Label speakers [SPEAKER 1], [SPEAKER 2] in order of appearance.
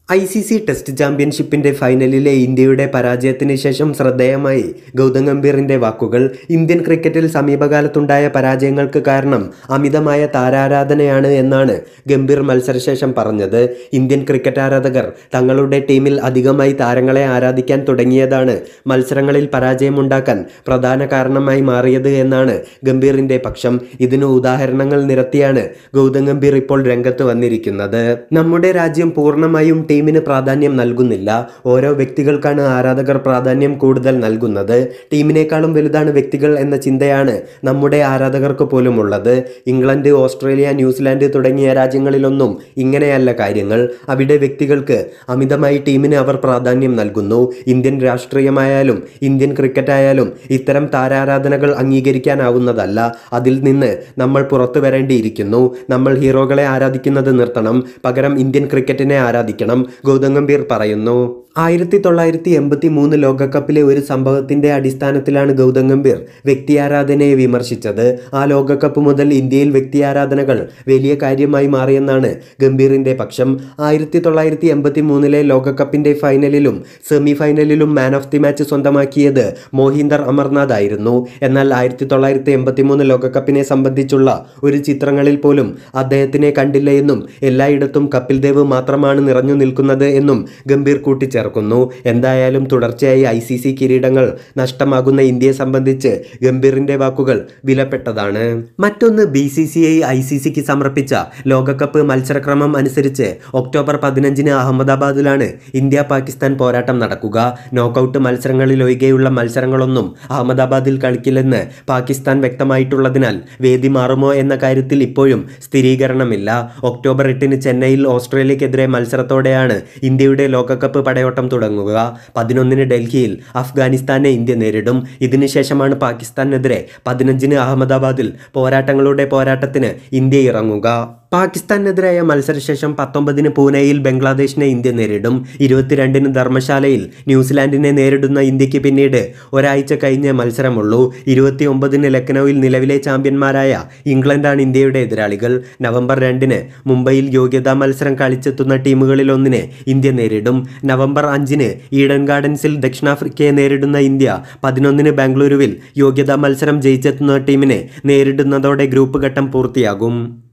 [SPEAKER 1] I C C test ചാമ്പ്യൻഷിപ്പിന്റെ ഫൈനലിലെ ഇന്ത്യയുടെ പരാജയത്തിന് ശേഷം ശ്രദ്ധേയമായി ഗൗതം ഗംഭീറിന്റെ വാക്കുകൾ ഇന്ത്യൻ ക്രിക്കറ്റിൽ സമീപകാലത്തുണ്ടായ പരാജയങ്ങൾക്ക് കാരണം അമിതമായ താരാരാധനയാണ് എന്നാണ് ഗംഭീർ മത്സരശേഷം പറഞ്ഞത് ഇന്ത്യൻ ക്രിക്കറ്റ് ആരാധകർ തങ്ങളുടെ ടീമിൽ അധികമായി താരങ്ങളെ ആരാധിക്കാൻ തുടങ്ങിയതാണ് മത്സരങ്ങളിൽ പരാജയമുണ്ടാക്കാൻ പ്രധാന കാരണമായി മാറിയത് എന്നാണ് ഗംഭീറിന്റെ പക്ഷം ഇതിന് ഉദാഹരണങ്ങൾ നിരത്തിയാണ് ഗൗതം ഗംഭീർ ഇപ്പോൾ രംഗത്ത് വന്നിരിക്കുന്നത് നമ്മുടെ രാജ്യം പൂർണ്ണമായും ടീമിന് പ്രാധാന്യം നൽകുന്നില്ല ഓരോ വ്യക്തികൾക്കാണ് ആരാധകർ പ്രാധാന്യം കൂടുതൽ നൽകുന്നത് ടീമിനേക്കാളും വലുതാണ് വ്യക്തികൾ എന്ന ചിന്തയാണ് നമ്മുടെ ആരാധകർക്ക് പോലും ഉള്ളത് ഇംഗ്ലണ്ട് ഓസ്ട്രേലിയ ന്യൂസിലാൻഡ് തുടങ്ങിയ രാജ്യങ്ങളിലൊന്നും ഇങ്ങനെയല്ല കാര്യങ്ങൾ അവിടെ വ്യക്തികൾക്ക് അമിതമായി ടീമിന് അവർ പ്രാധാന്യം നൽകുന്നു ഇന്ത്യൻ രാഷ്ട്രീയമായാലും ഇന്ത്യൻ ക്രിക്കറ്റ് ആയാലും ഇത്തരം താരാരാധനകൾ അംഗീകരിക്കാനാവുന്നതല്ല അതിൽ നിന്ന് നമ്മൾ പുറത്തു വരേണ്ടിയിരിക്കുന്നു നമ്മൾ ഹീറോകളെ ആരാധിക്കുന്നത് നിർത്തണം പകരം ഇന്ത്യൻ ക്രിക്കറ്റിനെ ആരാധിക്കണം ഗൗതം ഗംഭീർ പറയുന്നു ആയിരത്തി തൊള്ളായിരത്തി എൺപത്തി മൂന്ന് ലോകകപ്പിലെ ഒരു സംഭവത്തിന്റെ അടിസ്ഥാനത്തിലാണ് ഗൗതം ഗംഭീർ വ്യക്തിയാരാധനയെ വിമർശിച്ചത് ആ ലോകകപ്പ് മുതൽ ഇന്ത്യയിൽ വ്യക്തിയാരാധനകൾ വലിയ കാര്യമായി മാറിയെന്നാണ് ഗംഭീറിന്റെ പക്ഷം ആയിരത്തി തൊള്ളായിരത്തി എൺപത്തി മൂന്നിലെ ലോകകപ്പിന്റെ ഫൈനലിലും സെമി ഫൈനലിലും മാൻ ഓഫ് ദി മാച്ച് സ്വന്തമാക്കിയത് മോഹിന്ദർ അമർനാഥ് ആയിരുന്നു എന്നാൽ ആയിരത്തി തൊള്ളായിരത്തി എൺപത്തി മൂന്ന് ലോകകപ്പിനെ സംബന്ധിച്ചുള്ള ഒരു ചിത്രങ്ങളിൽ പോലും അദ്ദേഹത്തിനെ കണ്ടില്ല എന്നും എല്ലായിടത്തും കപിൽ ദേവ് മാത്രമാണ് നിറഞ്ഞു നിൽക്കുന്നത് എന്നും ഗംഭീർ കൂട്ടിച്ചേർക്കുന്നു എന്തായാലും തുടർച്ചയായി ഐ സി സി കിരീടങ്ങൾ നഷ്ടമാകുന്ന ഇന്ത്യയെ സംബന്ധിച്ച് ഗംഭീറിന്റെ വാക്കുകൾ വിലപ്പെട്ടതാണ് മറ്റൊന്ന് B C C I I C സിക്ക് സമർപ്പിച്ച ലോകകപ്പ് മത്സരക്രമം അനുസരിച്ച് ഒക്ടോബർ പതിനഞ്ചിന് അഹമ്മദാബാദിലാണ് ഇന്ത്യ പാകിസ്ഥാൻ പോരാട്ടം നടക്കുക നോക്കൌട്ട് മത്സരങ്ങളിൽ ഒഴികെയുള്ള മത്സരങ്ങളൊന്നും അഹമ്മദാബാദിൽ കളിക്കില്ലെന്ന് പാകിസ്ഥാൻ വ്യക്തമായിട്ടുള്ളതിനാൽ വേദി മാറുമോ എന്ന കാര്യത്തിൽ ഇപ്പോഴും സ്ഥിരീകരണമില്ല ഒക്ടോബർ എട്ടിന് ചെന്നൈയിൽ ഓസ്ട്രേലിയക്കെതിരെ മത്സരത്തോടെയാണ് ഇന്ത്യയുടെ ലോകകപ്പ് പടയോട്ടം തുടങ്ങുക പതിനൊന്നിന് ഡൽഹിയിൽ അഫ്ഗാനിസ്ഥാനെ ഇന്ത്യ നേരിടും ഇതിനുശേഷമാണ് പാകിസ്ഥാനെതിരെ പതിനഞ്ചിന് അഹമ്മദാബാദിൽ പോരാട്ടങ്ങളുടെ പോരാട്ടത്തിന് ഇന്ത്യ ഇറങ്ങുക പാകിസ്ഥാനെതിരായ മത്സരശേഷം പത്തൊമ്പതിന് പൂനെയിൽ ബംഗ്ലാദേശിനെ ഇന്ത്യ നേരിടും ഇരുപത്തിരണ്ടിന് ധർമ്മശാലയിൽ ന്യൂസിലാൻഡിനെ നേരിടുന്ന ഇന്ത്യക്ക് പിന്നീട് ഒരാഴ്ച കഴിഞ്ഞ മത്സരമുള്ളൂ ഇരുപത്തി ഒമ്പതിന് ലക്നൌവിൽ നിലവിലെ ചാമ്പ്യന്മാരായ ഇംഗ്ലണ്ടാണ് ഇന്ത്യയുടെ എതിരാളികൾ നവംബർ രണ്ടിന് മുംബൈയിൽ യോഗ്യതാ മത്സരം കളിച്ചെത്തുന്ന ടീമുകളിലൊന്നിനെ ഇന്ത്യ നേരിടും നവംബർ അഞ്ചിന് ഈഡൻ ഗാർഡൻസിൽ ദക്ഷിണാഫ്രിക്കയെ നേരിടുന്ന ഇന്ത്യ പതിനൊന്നിന് ബാംഗ്ലൂരുവിൽ യോഗ്യതാ മത്സരം ജയിച്ചെത്തുന്ന ടീമിനെ നേരിടുന്നതോടെ ഗ്രൂപ്പ് ഘട്ടം പൂർത്തിയാകും